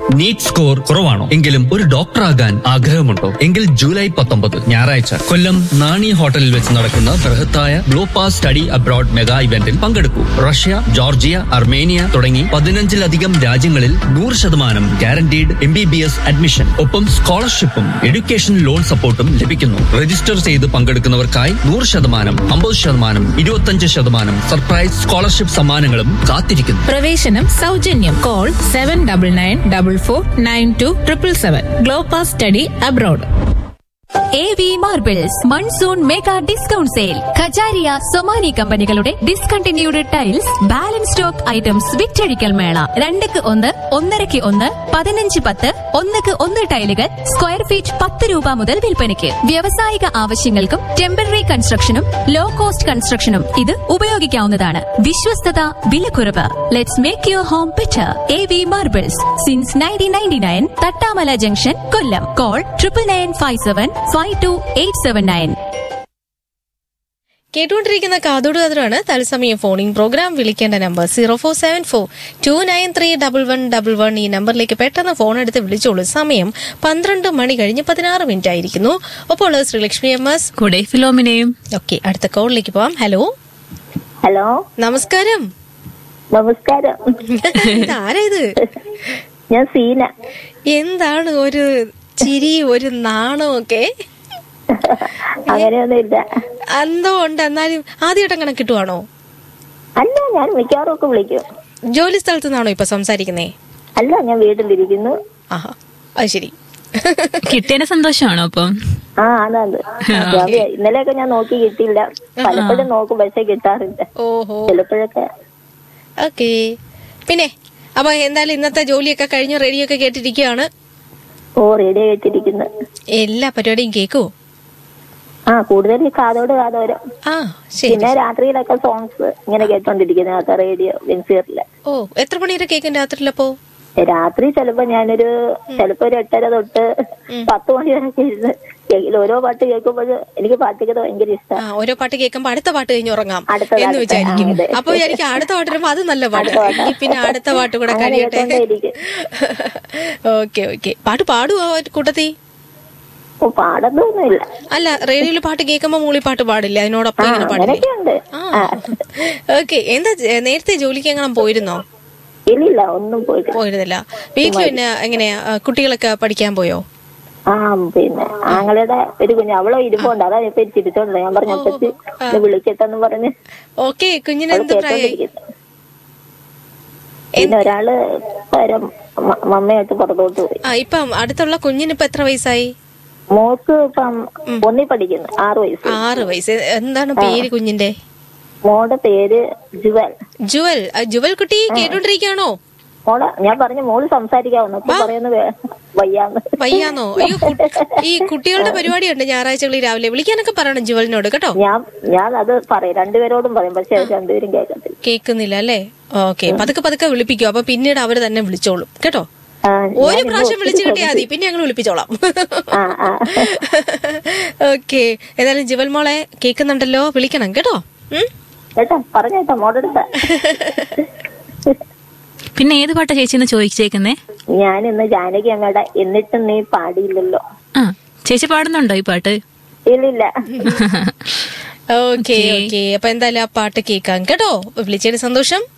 NEET score കുറവാണോ എങ്കിലും ഒരു ഡോക്ടർ ആകാൻ ആഗ്രഹമുണ്ടോ എങ്കിൽ ജൂലൈ പത്തൊമ്പത് ഞായറാഴ്ച കൊല്ലം നാണി ഹോട്ടലിൽ വെച്ച് നടക്കുന്ന ബൃഹത്തായ ഗ്ലോപാസ് സ്റ്റഡി അബ്രോഡ് മെഗാ ഇവന്റിൽ പങ്കെടുക്കൂ റഷ്യ ജോർജിയ അർമേനിയ തുടങ്ങി പതിനഞ്ചിലധികം രാജ്യങ്ങളിൽ നൂറ് ശതമാനം guaranteed M B B S admission ഒപ്പം സ്കോളർഷിപ്പും എഡ്യൂക്കേഷൻ ലോൺ സപ്പോർട്ടും ലഭിക്കുന്നു രജിസ്റ്റർ ചെയ്ത് പങ്കെടുക്കുന്നവർക്കായി നൂറ് ശതമാനം അമ്പത് ശതമാനം ഇരുപത്തഞ്ച് ശതമാനം സർപ്രൈസ് സ്കോളർഷിപ്പ് സമ്മാനങ്ങളും കാത്തിരിക്കുന്നു പ്രവേശനം സൗജന്യം call seven double nine double four nine two triple seven Glopas study abroad A V marbles monsoon mega discount sale Kajaria Somany കമ്പനികളുടെ discontinued tiles balance stock items വിറ്റഴിക്കൽ മേള രണ്ടക്ക് ഒന്ന് ഒന്നരക്ക് ഒന്ന് പതിനഞ്ച് പത്ത് ഒന്നക്ക് ഒന്ന് ടൈലുകൾ സ്ക്വയർ ഫീറ്റ് പത്ത് രൂപ മുതൽ വിൽപ്പനയ്ക്ക് വ്യാവസായിക ആവശ്യങ്ങൾക്കും ടെമ്പററി കൺസ്ട്രക്ഷനും ലോ കോസ്റ്റ് കൺസ്ട്രക്ഷനും ഇത് ഉപയോഗിക്കാവുന്നതാണ് വിശ്വസ്തത വിലക്കുറവ് let's make your home better A V marbles since nineteen ninety nine Thattamala junction Kollam call triple nine five seven five two eight seven nine കേട്ടുകൊണ്ടിരിക്കുന്ന കാതോട് കാതറാണ് തത്സമയം ഫോണിംഗ് പ്രോഗ്രാം വിളിക്കേണ്ട number zero four seven four two nine three double one double one ഈ നമ്പറിലേക്ക് പെട്ടെന്ന് phone എടുത്ത് വിളിച്ചോളൂ സമയം പന്ത്രണ്ട് മണി കഴിഞ്ഞ് പതിനാറ് മിനിറ്റ് ആയിരിക്കുന്നു ഒപ്പോൾ ഉള്ളത് ശ്രീലക്ഷ്മി എം എസ് കൂടെ ഫിലോമിനെയും ഓക്കെ അടുത്ത കോളിലേക്ക് പോവാം ഹലോ ഹലോ നമസ്കാരം നമസ്കാരം ആരാ ഇത് ഞാൻ സീന എന്താണ് ഒരു ചിരി ഒരു നാണവും ഒക്കെ അങ്ങനെയൊന്നും ഇല്ല എന്തോ ഉണ്ട് എന്നാലും ആദ്യമായിട്ട് അങ്ങനെ കിട്ടുവാണോ അല്ല ഞാൻ മിക്കവാറും ഒക്കെ വിളിക്കും ജോലി സ്ഥലത്ത് നിന്നാണോ ഇപ്പൊ സംസാരിക്കുന്നേ അല്ല ഞാൻ വീട്ടിലിരിക്കുന്നു ആഹാ അത് ശരി കിട്ടിയതിന്റെ സന്തോഷമാണോ അപ്പം ആ അതാണ് ഇന്നലെയൊക്കെ ഞാൻ നോക്കി കിട്ടിയില്ല പലപ്പോഴും നോക്കും പക്ഷെ കിട്ടാറില്ല ഓഹോ ചിലപ്പോഴൊക്കെ ഓക്കെ പിന്നെ അപ്പൊ എന്തായാലും ഇന്നത്തെ ജോലിയൊക്കെ കഴിഞ്ഞ് റേഡിയോ കേട്ടിരിക്കുകയാണ് ഓ റേഡിയോ കേട്ടിരിക്കുന്നു എല്ലാ പരിപാടിയും കേക്കോ ആ കൂടുതൽ ഈ കാതോട് കാതോരം ആ ശരി പിന്നെ രാത്രിയിലൊക്കെ സോങ്സ് ഇങ്ങനെ കേട്ടോണ്ടിരിക്കുന്നത് ആ റേഡിയോ വെൻസിയറില് ഓ എത്ര മണി വരെ കേൾക്കും രാത്രിയിലപ്പോ രാത്രി ചിലപ്പോ ഞാനൊരു ചിലപ്പോ ഒരു എട്ടര തൊട്ട് പത്ത് മണി വരെ ഇരുന്ന് കേൾക്കില്ല. ഓരോ പാട്ട് കേൾക്കുമ്പോൾ എനിക്ക് പാട്ട് കേൾക്കുന്നത് ഭയങ്കര ആ ഇഷ്ടമാണ് ഓരോ പാട്ട് കേൾക്കുമ്പോ അടുത്ത പാട്ട് കഴിഞ്ഞ് ഉറങ്ങാം അടുത്തത് എന്ന് അടുത്ത, വിചാരിക്കും ആ, അതെ. അപ്പൊ വിചാരിക്കും അടുത്ത പാട്ട് വരുമ്പോ അത് നല്ല പാട്ട് ഇനി പിന്നെ അടുത്ത പാട്ട് കൂടെ അങ്ങനെ കഴിയട്ടെ കേട്ടോണ്ടേയിരിക്കും. ഓക്കെ ഓക്കെ പാട്ട് പാടുവോ കൂട്ടത്തി ഓ പാടുന്നൊന്നുമില്ല അല്ല റേഡിയോയിൽ പാട്ട് കേൾക്കുമ്പോ മൂളിപ്പാട്ട് പാടില്ല അതിനോടൊപ്പം ആ ഇങ്ങനെ പാടില്ലേ അങ്ങനെയൊക്കെ ഉണ്ട് ആ ഓക്കെ എന്താ ജ- നേരത്തെ ജോലിക്ക് എങ്ങനെ പോയിരുന്നോ ഇല്ലില്ല ഒന്നും പോയിട്ടില്ല പോയിരുന്നില്ല വീട്ടിൽ പിന്നെ എങ്ങനെയാ ആ, കുട്ടികളൊക്കെ പഠിക്കാൻ പോയോ ആ പിന്നെ ആങ്ങളുടെ ഒരു കുഞ്ഞ് അവളെ ഇരിപ്പുണ്ട് അതാ ഇപ്പൊ ചിരിച്ചോണ്ട് ഞാൻ പറഞ്ഞു അപ്പച്ചി ഒന്ന് വിളിക്കട്ടെന്ന് പറഞ്ഞ് ഓക്കെ കുഞ്ഞിന് അവള് എന്ത് പ്രായമായി കേട്ടോണ്ടിരിക്കുന്നു പിന്നെ ഒരാള് പരം മ- മമ്മയായിട്ട് പുറത്തോട്ട് പോയി ആ ഇപ്പം അടുത്തുള്ള കുഞ്ഞിന് ഇപ്പൊ എത്ര വയസ്സായി മോക്ക് ഇപ്പം ഒന്നി പഠിക്കുന്നു ആറ് വയസ്സ് ആറ് വയസ്സ് എന്താണ് പേര് കുഞ്ഞിന്റെ മോടെ പേര് ജുവൽ ജുവൽ ആ, ജുവൽ കുട്ടി കേട്ടോണ്ടിരിക്കുകയാണോ മോളെ ഞാൻ പറഞ്ഞു മോള് സംസാരിക്കാവുന്നു അപ്പൊ പറയുന്നു വേ- വയ്യാന്ന് വയ്യാന്നോ അയ്യോ കു- ഈ കുട്ടികളുടെ പരിപാടിയുണ്ട് ഞായറാഴ്ചകളിൽ രാവിലെ വിളിക്കാനൊക്കെ പറയണം ജുവലിനോട് കേട്ടോ ഞാൻ ഞാൻ അത് പറയും രണ്ടുപേരോടും പറയും പക്ഷെ രണ്ടുപേരും കേൾക്കത്തില്ല കേൾക്കുന്നില്ല അല്ലേ ഓക്കെ പതുക്കെ പതുക്കെ വിളിപ്പിക്കും അപ്പൊ പിന്നീട് അവര് തന്നെ വിളിച്ചോളും കേട്ടോ ആ, ഒരു ഞാനിന്ന് പ്രാവശ്യം വിളിച്ചു ഒത്തിരി കിട്ടിയാൽ മതി പിന്നെ ഞങ്ങൾ വിളിപ്പിച്ചോളാം ആ ആ ഓക്കെ ഏതായാലും ജുവൽ മോളെ കേൾക്കുന്നുണ്ടല്ലോ വിളിക്കണം കേട്ടോ ഉം? കേട്ടോ പറഞ്ഞേട്ടോ മോടെടുത്ത പിന്നെ ഏത് പാട്ടാ ചേച്ചിന്ന് ചോദിച്ചേക്കുന്നേ ഞാൻ ഇന്ന് ജാനകി അമ്മയുടെ എന്നിട്ടും നീ പാടിയില്ലല്ലോ ആ ചേച്ചി പാടുന്നുണ്ടോ ഈ പാട്ട് ഇല്ലില്ല ഓക്കെ ഓക്കെ അപ്പൊ എന്തായാലും ആ പാട്ട് കേൾക്കാം കേട്ടോ വിളിച്ചതിന് സന്തോഷം